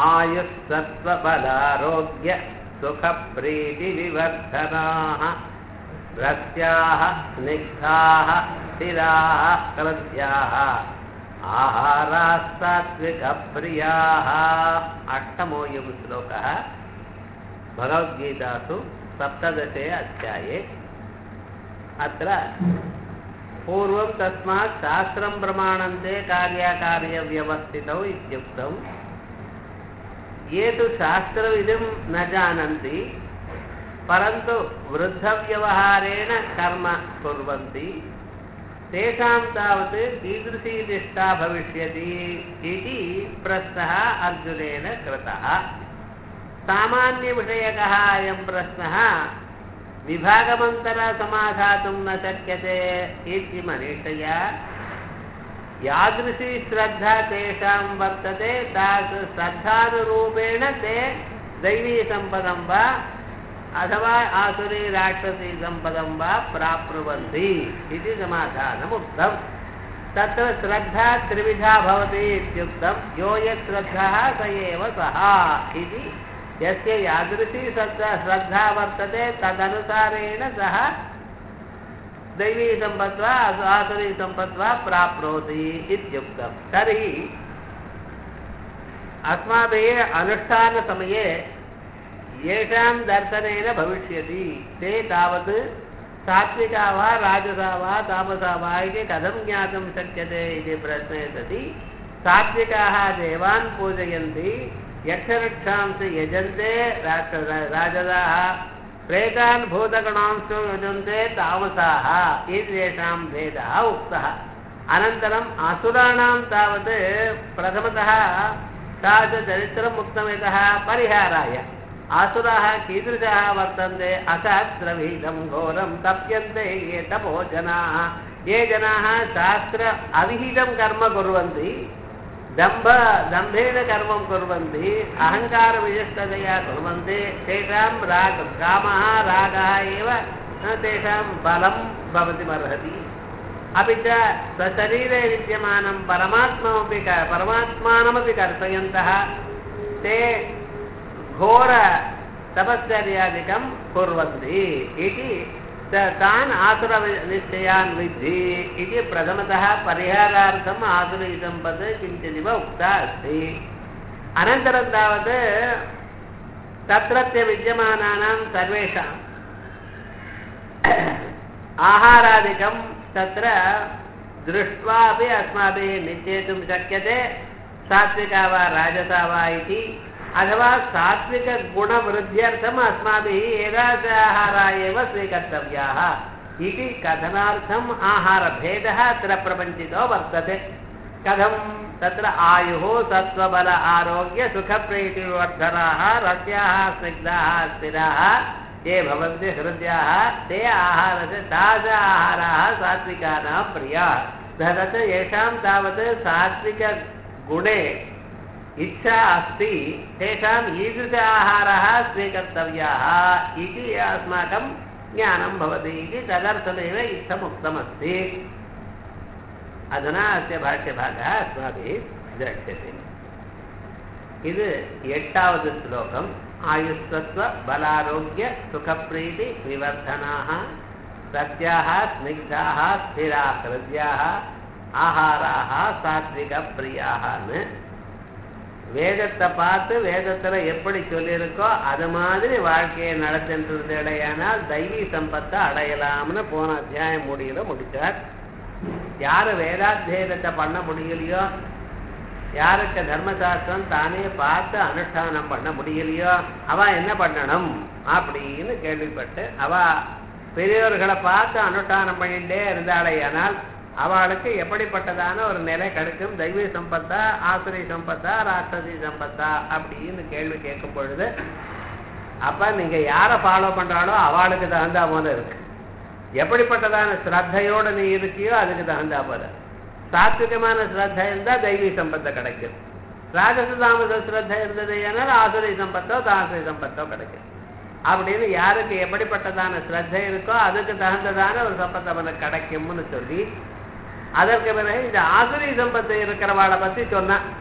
आयुःसत्त्वबलारोग्य सुखप्रीतिविवर्धनाः रस्याः स्निग्धाः स्थिराः हृद्याः आहारास्तात्विकप्रियाः अष्टमोऽयं श्लोकः भगवद्गीतासु सप्तदशे अध्याये अत्र पूर्वं तस्मात् शास्त्रं प्रमाणन्ते कार्याकार्यव्यवस्थितौ इत्युक्तम् ये तु शास्त्रविधिं न जानन्ति परन्तु वृद्धव्यवहारेण कर्म कुर्वन्ति तेषां तावत् कीदृशी निष्ठा भविष्यति इति प्रश्नः अर्जुनेन कृतः सामान्यविषयकः अयं प्रश्नः विभागमन्तरा समाधातुं न शक्यते इति मनीषया यादृशी श्रद्धा तेषां वर्तते तास् श्रद्धानुरूपेण ते दैवीसम्पदं वा अथवा आसुरी राक्षसी सम्पदं वा प्राप्नुवन्ति इति समाधानमुक्तम् तत्र श्रद्धा त्रिविधा भवति इत्युक्तं यो यत् श्रद्धः स एव सः इति यस्य यादृशी श्रद्धा श्रद्धा वर्तते तदनुसारेण सः दैवीसम्पद्वा आसुरीसम्पद्वा प्राप्नोति इत्युक्तं तर्हि अस्माभिः अनुष्ठानसमये येषां दर्शनेन भविष्यति ते तावत् सात्विका वा राजसा वा तामसा वा इति कथं ज्ञातुं शक्यते इति प्रश्ने सति सात्विकाः देवान् पूजयन्ति यक्षरक्षांसि यजन्ते राजसाः प्रेतान् भूतगणांश्च यजन्ते तामसाः इत्येषां भेदः उक्तः अनन्तरम् असुराणां तावत् प्रथमतः सा च चरित्रम् उक्तमितः परिहाराय आसुराः कीदृशाः वर्तन्ते अशास्त्रविहितं घोरं तप्यन्ते ये तपो जनाः ये जनाः शास्त्र अविहितं कर्म कुर्वन्ति दम्भ दम्भेन कर्मं कुर्वन्ति अहङ्कारविशिष्टतया कुर्वन्ति तेषां राग कामः रागः एव तेषां बलं भवतिमर्हति अपि च स्वशरीरे विद्यमानं परमात्ममपि क परमात्मानमपि कर्तयन्तः ते घोरतपश्चर्यादिकं कुर्वन्ति इति तान् आसुरनिश्चयान् विद्धि इति प्रथमतः परिहारार्थम् आसुरीसम्पत् किञ्चिदिव उक्ता अस्ति अनन्तरं तावत् तत्रत्य विद्यमानानां सर्वेषाम् आहारादिकं तत्र दृष्ट्वा अपि अस्माभिः निश्चेतुं शक्यते सात्विका वा राजसा वा इति अथवा सात्विकगुणवृद्ध्यर्थम् अस्माभिः एतादृश आहाराः एव स्वीकर्तव्याः इति कथनार्थम् आहारभेदः अत्र प्रपञ्चितो वर्तते कथं तत्र आयुः सत्त्वबल आरोग्य सुखप्रीतिवर्धनाः रस्याः स्निग्धाः स्थिराः ये भवन्ति हृदयाः ते आहारस्य तादृश आहाराः सात्विकानां प्रियाः तत् येषां तावत् सात्विकगुणे इच्छा अस्ति तेषां ईदृश आहारः स्वीकर्तव्याः इति अस्माकं ज्ञानं भवति इति तदर्थमेव इत्थमुक्तमस्ति अधुना अस्य भाष्यभागः अस्माभिः द्रक्ष्यते இது எட்டாவது ஸ்லோகம் ஆயுஸ்வஸ்வ பலாரோக்கிய சுகப்பிரீதி விவர்த்தனாக சத்யாக ஸ்னிக்தாக ஸ்திரா ஹிருத்யாக ஆகாராக சாத்விக பிரியாகனு வேதத்தை பார்த்து வேதத்தில் எப்படி சொல்லியிருக்கோ அது மாதிரி வாழ்க்கையை நடத்தின்றது இடையானால் தெய்வீ சம்பத்தை அடையலாம்னு போன அத்தியாயம் முடியல முடிச்சார் யார் வேதாத்தியனத்தை பண்ண முடியலையோ யாருக்கு தர்மசாஸ்திரம் தானே பார்த்து அனுஷ்டானம் பண்ண முடியலையோ அவ என்ன பண்ணணும் அப்படின்னு கேள்விப்பட்டு அவ பெரியவர்களை பார்த்து அனுஷ்டானம் பண்ணிட்டே இருந்தாலேயானால் அவளுக்கு எப்படிப்பட்டதான ஒரு நிலை கிடைக்கும் தெய்வீ சம்பத்தா ஆசுரி சம்பத்தா ராட்சசி சம்பத்தா அப்படின்னு கேள்வி கேட்கும் பொழுது அப்ப நீங்க யாரை ஃபாலோ பண்றாளோ அவளுக்கு தகுந்தா போல இருக்கு எப்படிப்பட்டதான ஸ்ரத்தையோட நீ இருக்கியோ அதுக்கு தகுந்தா போல சாத்விகமான ஸ்ரத்த இருந்தா தெய்வீ சம்பத்தை கிடைக்கும் ராஜச தாமச ஸ்ரத்த இருந்தது ஏனால் ஆசுரி சம்பத்தோ தாசுரி சம்பத்தோ கிடைக்கும் அப்படின்னு யாருக்கு எப்படிப்பட்டதான ஸ்ரத்தை இருக்கோ அதுக்கு தகுந்ததான ஒரு சம்பத் அவனுக்கு கிடைக்கும்னு சொல்லி அதற்கு பிறகு இந்த ஆசுரி சம்பத்து இருக்கிறவாளை பத்தி சொன்னான்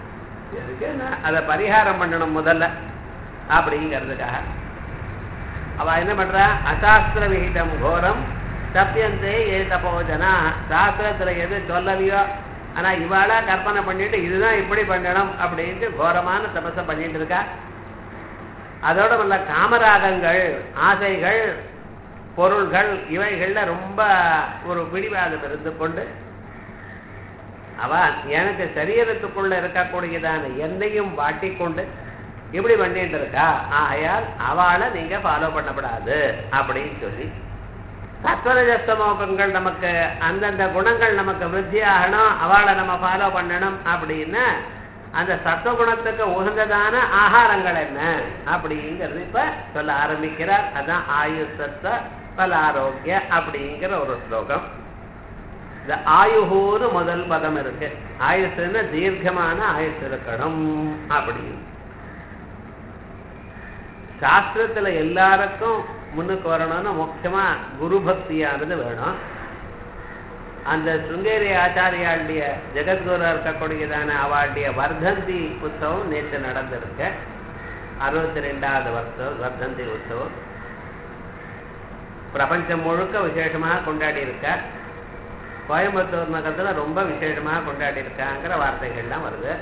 எதுக்கு அதை பரிகாரம் பண்ணணும் முதல்ல அப்படிங்கிறதுக்காக அவ என்ன பண்றா அசாஸ்திர விகிதம் கோரம் சத்தியந்தே ஏ தபோஜனா சாஸ்திரத்துல எது சொல்லலையோ ஆனா இவாளா கற்பனை பண்ணிட்டு இதுதான் இப்படி பண்ணணும் அப்படின்ட்டு கோரமான தபசை பண்ணிட்டு இருக்கா அதோட உள்ள காமராகங்கள் ஆசைகள் பொருள்கள் இவைகள்ல ரொம்ப ஒரு பிடிவாதம் இருந்து கொண்டு அவ எனக்கு சரீரத்துக்குள்ள இருக்கக்கூடியதான எந்தையும் வாட்டிக்கொண்டு இப்படி பண்ணிட்டு இருக்கா ஆகையால் அவளை நீங்க ஃபாலோ பண்ணப்படாது அப்படின்னு சொல்லி சத்வரஜஸ்தமோகங்கள் நமக்கு அந்தந்த குணங்கள் நமக்கு விருத்தி ஆகணும் அவளை நம்ம ஃபாலோ பண்ணணும் அப்படின்னா அந்த சத்துவகுணத்துக்கு உகந்ததான ஆகாரங்கள் என்ன அப்படிங்கிறது இப்ப சொல்ல ஆரம்பிக்கிறார் அதான் ஆயுசத்த பல ஆரோக்கிய அப்படிங்கிற ஒரு ஸ்லோகம் இந்த ஆயுகூறு முதல் பதம் இருக்கு ஆயுசுன்னு தீர்க்கமான ஆயுசு இருக்கணும் அப்படின்னு சாஸ்திரத்துல எல்லாருக்கும் முன்னுக்கு வரணும்னு முக்கியமா குரு பக்தியானது வேணும் அந்த சுங்கேரி ஆச்சாரியாளுடைய ஜெகத்குரு இருக்கக்கூடியதான அவளுடைய வர்தந்தி உற்சவம் நேற்று நடந்திருக்கு அறுபத்தி ரெண்டாவது வருஷம் வர்தந்தி உற்சவம் பிரபஞ்சம் முழுக்க விசேஷமாக கொண்டாடி இருக்க கோயம்புத்தூர் நகரத்துல ரொம்ப விசேஷமாக கொண்டாடி இருக்காங்கிற வார்த்தைகள்லாம் வருது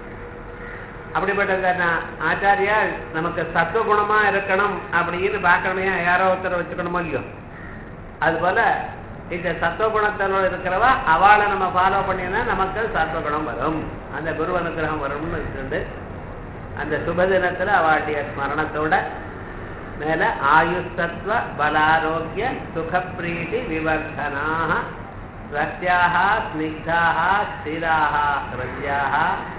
அப்படிப்பட்ட ஆச்சாரியா நமக்கு சத்துவகுணமா இருக்கணும் அப்படின்னு பார்க்கணுமே யாரோ ஒருத்தர் வச்சுக்கணுமோ இல்லையோ அதுபோல இந்த சத்துவகுணத்தில் இருக்கிறவ அவளை நம்ம ஃபாலோ பண்ணினா நமக்கு சத்துவகுணம் வரும் அந்த குரு அனுகிரகம் வரும்னு இருந்து அந்த சுபதினத்துல அவளுடைய ஸ்மரணத்தோட மேல ஆயுஷத்வ பலாரோக்கிய சுகப்பிரீதி விவர்த்தனாக ரத்யாக ஸ்னிக்தாக ஸ்திராக ஹிருத்யாக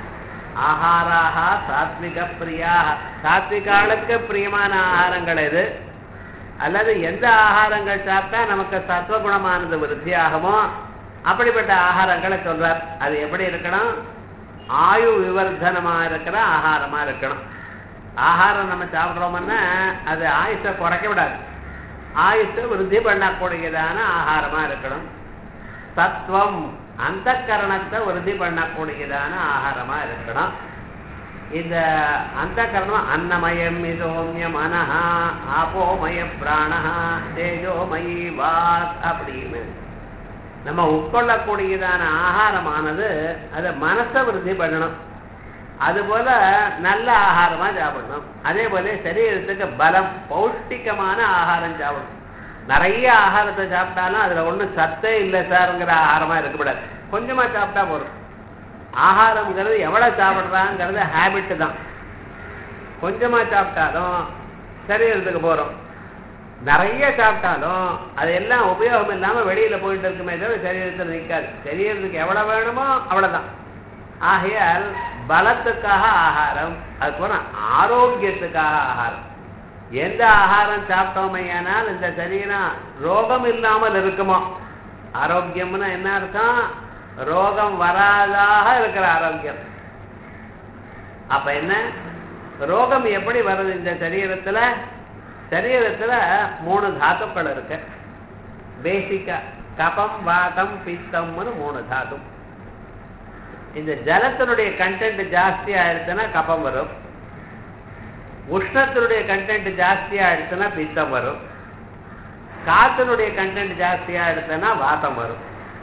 ஆகாராக சாத்விக பிரியாக சாத்விகாளுக்கு பிரியமான ஆகாரங்கள் எது அல்லது எந்த ஆகாரங்கள் சாப்பிட்டா நமக்கு சத்வகுணமானது விருத்தியாகுமோ அப்படிப்பட்ட ஆகாரங்களை சொல்றார் அது எப்படி இருக்கணும் ஆயு விவர்தனமா இருக்கிற ஆகாரமா இருக்கணும் ஆகாரம் நம்ம சாப்பிட்றோம்னா அது ஆயுஷை குறைக்க விடாது ஆயுஷை விருத்தி பண்ணக்கூடியதான ஆகாரமா இருக்கணும் சத்வம் அந்த கரணத்தை உறுதி பண்ணக்கூடியதான ஆகாரமா இருக்கணும் இந்த அந்த கரணம் அன்னமயம் இதோமியம் மனஹா ஆபோமய பிராணஹா தேஜோமயி வாக் அப்படின்னு நம்ம உட்கொள்ளக்கூடியதான ஆகாரமானது அதை மனசை விருத்தி பண்ணணும் அதுபோல நல்ல ஆகாரமா சாப்பிடணும் அதே போல சரீரத்துக்கு பலம் பௌஷ்டிகமான ஆகாரம் சாப்பிடணும் நிறைய ஆகாரத்தை சாப்பிட்டாலும் அதுல ஒண்ணும் சத்தே இல்லை சாருங்கிற ஆகாரமா இருக்கக்கூடாது கொஞ்சமா சாப்பிட்டா போதும் ஆகாரம்ங்கிறது எவ்வளவு சாப்பிடுறாங்கிறது ஹேபிட் தான் கொஞ்சமா சாப்பிட்டாலும் சரீரத்துக்கு போறோம் நிறைய சாப்பிட்டாலும் அது எல்லாம் உபயோகம் இல்லாம வெளியில போயிட்டு இருக்குமே தவிர சரீரத்தில் நிற்காது சரீரத்துக்கு எவ்வளவு வேணுமோ அவ்வளவுதான் ஆகையால் பலத்துக்காக ஆகாரம் அது போல ஆரோக்கியத்துக்காக ஆகாரம் எந்த ஆகாரம் சாப்பிட்டோமையானால் இந்த சரீரம் ரோகம் இல்லாமல் இருக்குமோ ஆரோக்கியம்னா என்ன அர்த்தம் ரோகம் வராதாக இருக்கிற ஆரோக்கியம் அப்ப என்ன ரோகம் எப்படி வருது இந்த சரீரத்துல சரீரத்துல மூணு தாத்துக்கள் இருக்கு பேசிக்கா கபம் வாதம் பித்தம்னு மூணு தாத்து இந்த ஜலத்தினுடைய கண்டென்ட் ஜாஸ்தி ஆயிடுச்சுன்னா கபம் வரும் உஷ்ணத்தினுடைய கண்டென்ட் ஜாஸ்தியா ஆயிடுச்சுன்னா பித்தம் வரும் காத்தினுடைய கண்டென்ட் ஜாஸ்தியா ஆயிடுச்சுன்னா வாதம் வரும்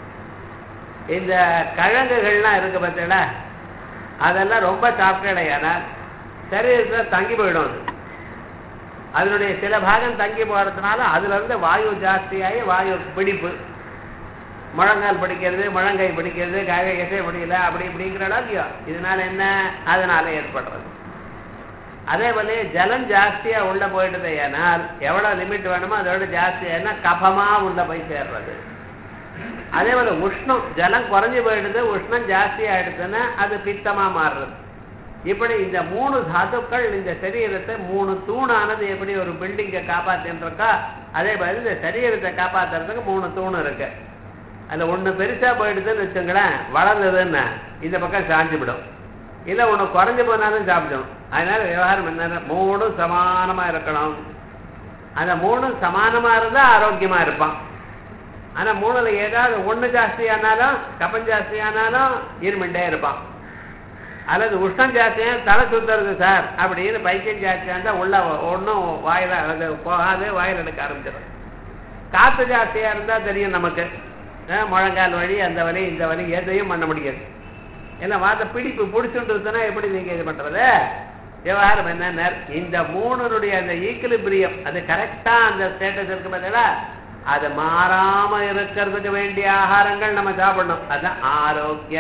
இந்த கிழங்குகள்லாம் இருக்கு பார்த்தீங்களா அதெல்லாம் ரொம்ப சாப்பிட்டடையானால் சரீரத்தில் தங்கி போயிடும் அது அதனுடைய சில பாகம் தங்கி போகிறதுனால அதுல இருந்து வாயு ஜாஸ்தியாகி வாயு பிடிப்பு முழங்கால் பிடிக்கிறது முழங்கை பிடிக்கிறது கை எசை பிடிக்கல அப்படி இப்படிங்கிற இல்லையோ இதனால என்ன அதனால ஏற்படுறது அதே போல ஜலம் ஜாஸ்தியா உள்ள போயிடுது ஏனால் எவ்வளவு லிமிட் வேணுமோ அதோட ஜாஸ்தியா கபமா உள்ள போய் சேர்றது அதே போல உஷ்ணம் ஜலம் குறைஞ்சு போயிடுது உஷ்ணம் ஜாஸ்தி ஆயிடுதுன்னா அது பித்தமா மாறுறது இப்படி இந்த மூணு தாத்துக்கள் இந்த சரீரத்தை மூணு தூணானது எப்படி ஒரு பில்டிங்கை காப்பாத்தின்னு இருக்கா அதே மாதிரி இந்த சரீரத்தை காப்பாத்துறதுக்கு மூணு தூண் இருக்கு அதுல ஒண்ணு பெருசா போயிடுதுன்னு வச்சுங்களேன் வளர்ந்ததுன்னு இந்த பக்கம் சாஞ்சு விடும் இல்ல ஒண்ணு குறைஞ்சு போனாலும் சாப்பிடும் அதனால விவகாரம் என்ன மூணும் சமானமா இருக்கணும் அந்த மூணும் சமானமா இருந்தா ஆரோக்கியமா இருப்பான் ஆனா மூணுல ஏதாவது ஒண்ணு ஜாஸ்தியானாலும் கப்பம் ஜாஸ்தியானாலும் இருமிண்டே இருப்பான் அல்லது உஷ்ணம் ஜாஸ்தியா தலை சுத்துறது சார் அப்படின்னு பைத்தியம் ஜாஸ்தியா இருந்தா உள்ள ஒன்றும் வாயில அது போகாது வாயில் எடுக்க ஆரம்பிச்சிடும் காத்து ஜாஸ்தியா இருந்தா தெரியும் நமக்கு அஹ், முழங்கால் வலி அந்த வலி இந்த வலி எதையும் பண்ண முடியாது ஏன்னா வாத பிடிப்பு பிடிச்சுட்டுனா எப்படி நீங்க இது பண்றது விவகாரம் என்ன இந்த மூணுனுடைய அந்த ஈக்குலிபிரியம் அது கரெக்டா அந்த ஸ்டேட்டஸ் இருக்கு பார்த்தீங்களா அது மாறாம இருக்கிறதுக்கு வேண்டிய ஆகாரங்கள் நம்ம சாப்பிடணும் அதான் ஆரோக்கிய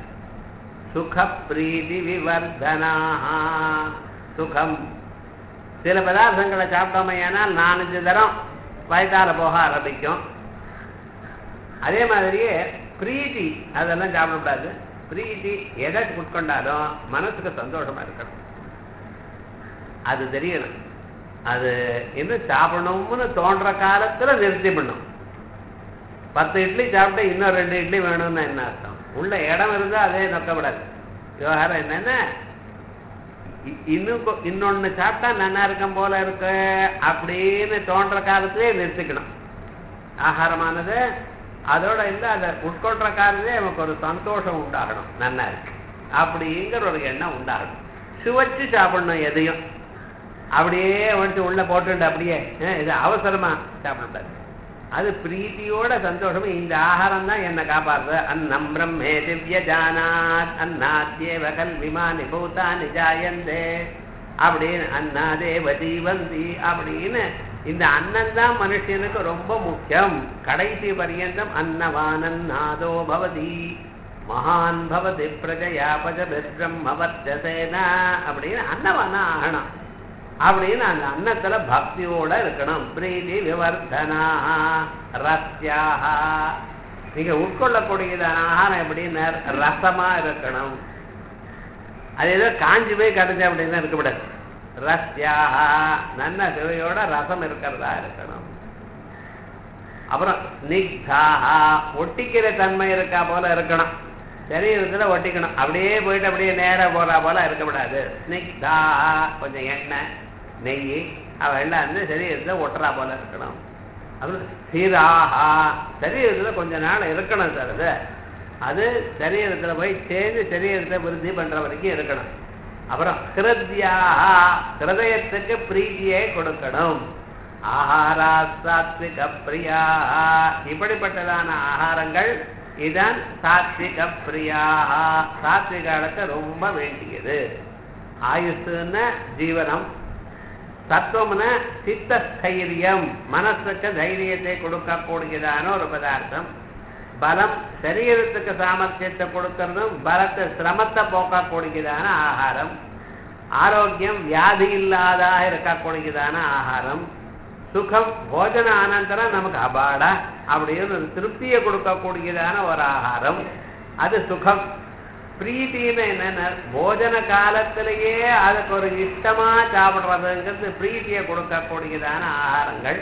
சுக பிரீதி விவர்தனாக சுகம் சில பதார்த்தங்களை சாப்பிட்டோமே ஏனால் நாலஞ்சு தரம் வயதால போக ஆரம்பிக்கும் அதே மாதிரியே பிரீத்தி அதெல்லாம் சாப்பிடக்கூடாது பிரீத்தி எதை உட்கொண்டாலும் மனசுக்கு சந்தோஷமா இருக்கணும் அது தெரியணும் அது இன்னும் சாப்பிடணும்னு தோன்ற காலத்துல நிறுத்தி பண்ணும் பத்து இட்லி சாப்பிட்டு இன்னும் ரெண்டு இட்லி வேணும்னு என்ன அர்த்தம் உள்ள இடம் இருந்தா அதே நொக்கப்படாது விவகாரம் என்னன்னா இ- இன்னும் கொ- இன்னொன்னு சாப்பிட்டா நல்லா இருக்கும் போல இருக்கு அப்படின்னு தோன்ற காலத்திலே நிறுத்திக்கணும் ஆகாரமானது அதோட இல்ல அதை உட்கொள்ற காலத்திலே நமக்கு ஒரு சந்தோஷம் உண்டாகணும் நல்லா இருக்கு அப்படிங்கிற ஒரு எண்ணம் உண்டாகணும் சுவைச்சு சாப்பிடணும் எதையும் அப்படியே வந்து உள்ள போட்டுண்டு அப்படியே அஹ், இது அவசரமா சாப்பிடக்கூடாது அது பிரீத்தியோட சந்தோஷம் இந்த ஆகாரம் தான் என்னை காப்பாறுது அன்னம் பிரம்மே திவ்ய ஜானாத் அன்னாத்யேவ கல்விமானி பூதானி ஜாயந்தே அப்படின்னு அன்னாதேவ ஜீவந்தி அப்படின்னு இந்த அன்னம் தான் மனுஷனுக்கு ரொம்ப முக்கியம் கடைசி பரியந்தம் அன்னவானன் நாதோ பவதி மகான் பவதி பிரஜயா பஜபிரம்மவர்ச்சசேனா அப்படின்னு அன்னவானா ஆகணும் அப்படின்னு அந்த அன்னத்துல பக்தியோட இருக்கணும் பிரீதி விவர்த்தனா ரஸ்யாக நீங்க உட்கொள்ளக்கூடியதான ஆகாரம் எப்படின்னு ரசமா இருக்கணும் அது ஏதோ காஞ்சி போய் கடைஞ்ச அப்படின்னு இருக்கக்கூடாது ரஸ்யாக நல்ல சுவையோட ரசம் இருக்கிறதா இருக்கணும் அப்புறம் ஸ்னிக்தாக ஒட்டிக்கிற தன்மை இருக்கா போல இருக்கணும் சரீரத்துல ஒட்டிக்கணும் அப்படியே போயிட்டு அப்படியே நேரா போறா போல இருக்கக்கூடாது ஸ்னிக்தா கொஞ்சம் எண்ணெய் நெய் அவெல்லாம் வந்து சரீரத்துல ஒட்டுறா போல இருக்கணும் அப்புறம் ஸ்திராஹா சரீரத்துல கொஞ்ச நாள் இருக்கணும் சார் அது அது சரீரத்துல போய் சேர்ந்து சரீரத்தை விருத்தி பண்ற வரைக்கும் இருக்கணும் அப்புறம் ஹிருத்யாக ஹிருதயத்துக்கு பிரீதியை கொடுக்கணும் ஆஹாரா சாத்விக பிரியா இப்படிப்பட்டதான ஆகாரங்கள் இதான் சாத்விக பிரியா சாத்விகாலுக்கு ரொம்ப வேண்டியது ஆயுசுன்னு ஜீவனம் தத்துவம்னா சித்தஸ்தைரியம் மனசுக்கு தைரியத்தை கொடுக்கக்கூடியதான ஒரு பதார்த்தம் பலம் சரீரத்துக்கு சாமர்த்தியத்தை கொடுக்கறதும் பலத்தை சிரமத்தை போக்கக்கூடியதான ஆகாரம் ஆரோக்கியம் வியாதி இல்லாதாக இருக்கக்கூடியதான ஆகாரம் சுகம் போஜன அனந்தரம் நமக்கு அபாடா அப்படின்னு ஒரு திருப்தியை கொடுக்கக்கூடியதான ஒரு ஆகாரம் அது சுகம் பிரீத்தின்னு என்னன்னா போஜன காலத்திலேயே அதுக்கு ஒரு இஷ்டமா சாப்பிடுறதுங்கிறது பிரீத்தியை கொடுக்கக்கூடியதான ஆகாரங்கள்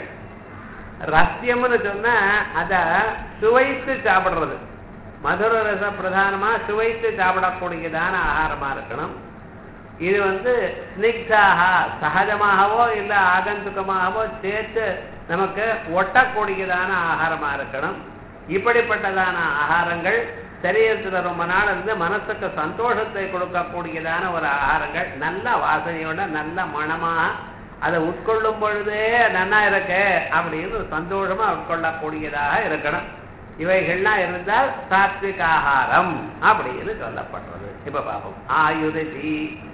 ரஸ்யம்னு சொன்னா அத சுவைத்து சாப்பிடுறது மதுர ரச பிரதானமா சுவைத்து சாப்பிடக்கூடியதான ஆகாரமா இருக்கணும் இது வந்து ஸ்னிக்தாக சகஜமாகவோ இல்ல ஆகந்துக்கமாகவோ சேர்த்து நமக்கு ஒட்டக்கூடியதான ஆகாரமா இருக்கணும் இப்படிப்பட்டதான ஆகாரங்கள் சரீரத்துல ரொம்ப நாள் இருந்து மனசுக்கு சந்தோஷத்தை கொடுக்கக்கூடியதான ஒரு ஆகாரங்கள் நல்ல வாசனையோட நல்ல மனமா அதை உட்கொள்ளும் பொழுதே நன்னா இருக்கு அப்படின்னு ஒரு சந்தோஷமா உட்கொள்ளக்கூடியதாக இருக்கணும் இவைகள்லாம் இருந்தால் சாத்விக ஆகாரம் அப்படின்னு சொல்லப்படுறது இப்ப பார்ப்போம் ஆயுததி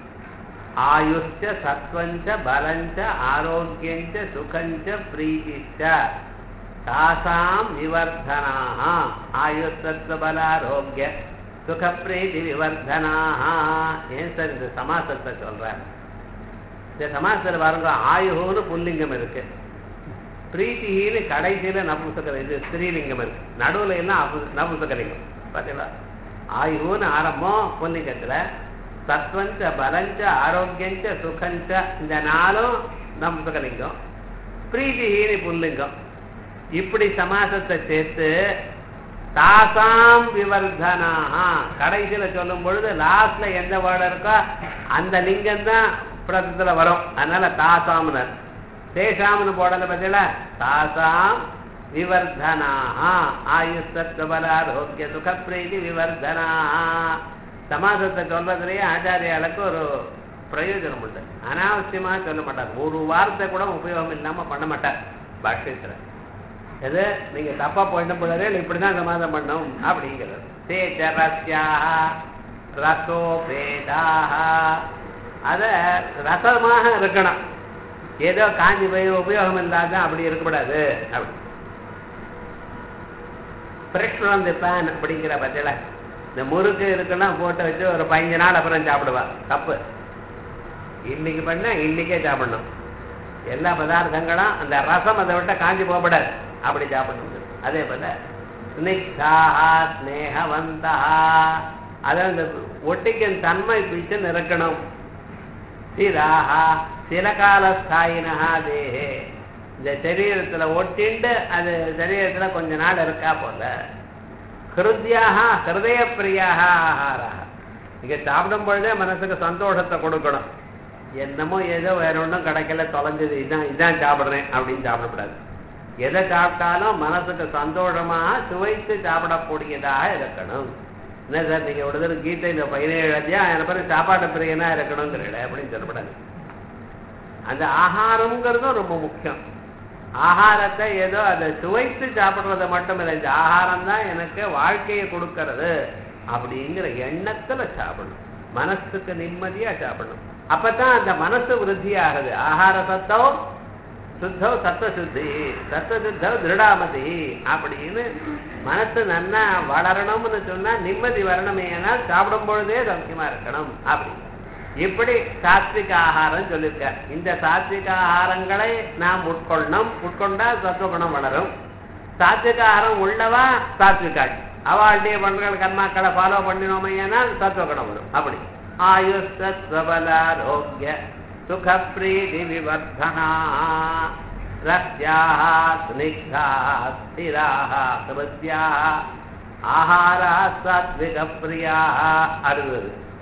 ஆயுஷ்ச சத்வஞ்ச பலஞ்ச ஆரோக்கியஞ்ச சுகஞ்ச பிரீதிச்ச தாசாம் விவர்தனாக ஆயுஷத்வ பலாரோக்கிய சுகப்பிரீதி விவர்தனாக ஏன் சார் இந்த சமாசத்தை சொல்றேன் இந்த சமாசத்தில் பாருங்க ஆயுன்னு புல்லிங்கம் இருக்கு பிரீத்தின்னு கடைசியில நபுசக இது ஸ்ரீலிங்கம் இருக்கு நடுவுல எல்லாம் அபு- நபுசகலிங்கம் பாத்தீங்களா ஆயுன்னு ஆரம்பம் புல்லிங்கத்துல சத்வஞ்ச பலஞ்ச ஆரோக்கியஞ்ச சுகஞ்ச இந்த நாளும் நபுசகலிங்கம் பிரீத்திஹீனி புல்லிங்கம் இப்படி சமாசத்தை சேர்த்து தாசாம் விவர்தனாக கடைசியில சொல்லும் பொழுது லாஸ்ட்ல எந்த வேர்டு இருக்கோ அந்த லிங்கம் தான் பிரதத்துல வரும் அதனால தாசாம்னு தேசாம்னு போடல பார்த்தீங்களா தாசாம் விவர்தனாக ஆயுஷத்வபலாரோக்கிய சுகப்பிரீதி விவர்தனாக சமாசத்தை சொல்றதுலயே ஆச்சாரியாளுக்கு ஒரு பிரயோஜனம் உண்டு அனாவசியமா சொல்ல மாட்டார் ஒரு வார்த்தை கூட உபயோகம் இல்லாம பண்ண மாட்டார் பாஷ்யத்துல எது நீங்க தப்பா போயிட்ட பிள்ளைகள் இப்படிதான் சமாதம் பண்ணும் அப்படிங்கிறது தேச்ச ரஸ்யாக ரசோ பேதாக அத ரசமாக இருக்கணும் ஏதோ காஞ்சி போய் உபயோகம் இல்லாத அப்படி இருக்கக்கூடாது அப்படி ஃப்ரெஷ் ஃப்ரம் தி பேன் அப்படிங்கிற பட்சல இந்த முறுக்கு இருக்குன்னா போட்டு வச்சு ஒரு பதினஞ்சு நாள் அப்புறம் சாப்பிடுவா தப்பு இன்னைக்கு பண்ண இன்னைக்கே சாப்பிடணும் எல்லா பதார்த்தங்களும் அந்த ரசம் அதை விட்ட காஞ்சி போகப்படாது அப்படி சாப்பிடணும் அதே போல ஸ்னிக்தாஹா ஸ்னேகவந்தா அதாவது இந்த ஒட்டிக்கின் தன்மை பிச்சுன்னு இருக்கணும் ஸ்திராஹா சில காலஸ்தாயினஹா தேஹே இந்த சரீரத்துல ஒட்டிண்டு அது சரீரத்துல கொஞ்ச நாள் இருக்கா போல ஹிருத்யாக ஹிருதய பிரியாக ஆகாரா இங்க சாப்பிடும் பொழுதே மனசுக்கு சந்தோஷத்தை கொடுக்கணும் என்னமோ ஏதோ வேற ஒன்றும் கிடைக்கல தொலைஞ்சது இதான் இதான் சாப்பிடுறேன் அப்படின்னு சாப்பிடக்கூடாது எதை சாப்பிட்டாலும் மனசுக்கு சந்தோஷமாக சுவைத்து சாப்பிடக்கூடியதாக இருக்கணும் என்ன சார் நீங்க ஒரு தடவை கீதையில பதினேழு அத்தியாயம் எனக்கு பிறகு சாப்பாட்டு பிரியனா இருக்கணுங்கிறீங்களே அப்படின்னு சொல்லப்படாது அந்த ஆகாரம்ங்கிறதும் ரொம்ப முக்கியம் ஆகாரத்தை ஏதோ அதை சுவைத்து சாப்பிடுறது மட்டும் இல்லை இந்த ஆகாரம் தான் எனக்கு வாழ்க்கையை கொடுக்கறது அப்படிங்கிற எண்ணத்துல சாப்பிடணும் மனசுக்கு நிம்மதியா சாப்பிடணும் அப்பதான் அந்த மனசு விருத்தி ஆகுது ஆகார சத்தம் சுத்தம் சத்த சுத்தி சத்த சுத்தம் திருடாமதி அப்படின்னு மனசு நன்னா வளரணும்னு சொன்னா நிம்மதி வரணும் ஏனால் சாப்பிடும் பொழுதே சௌக்கியமா இருக்கணும் அப்படி இப்படி சாத்விக ஆகாரம் சொல்லியிருக்கார் இந்த சாத்விக ஆகாரங்களை நாம் உட்கொள்ளணும் உட்கொண்டா சத்துவகுணம் வளரும் சாத்விக ஆகாரம் உள்ளவா சாத்விகாள் அவளுடைய பண்கள் கர்மாக்களை ஃபாலோ பண்ணினோமையானால் சத்துவகுணம் வரும் அப்படி ஆயுஷஸ்வபலாரோக்கிய சுகப்பிரீதி விவர்தனா ரஸ்யாः स्निग्धाः स्थिराः समस्याः ஆஹாரா சாத்விக பிரியாக அறுபது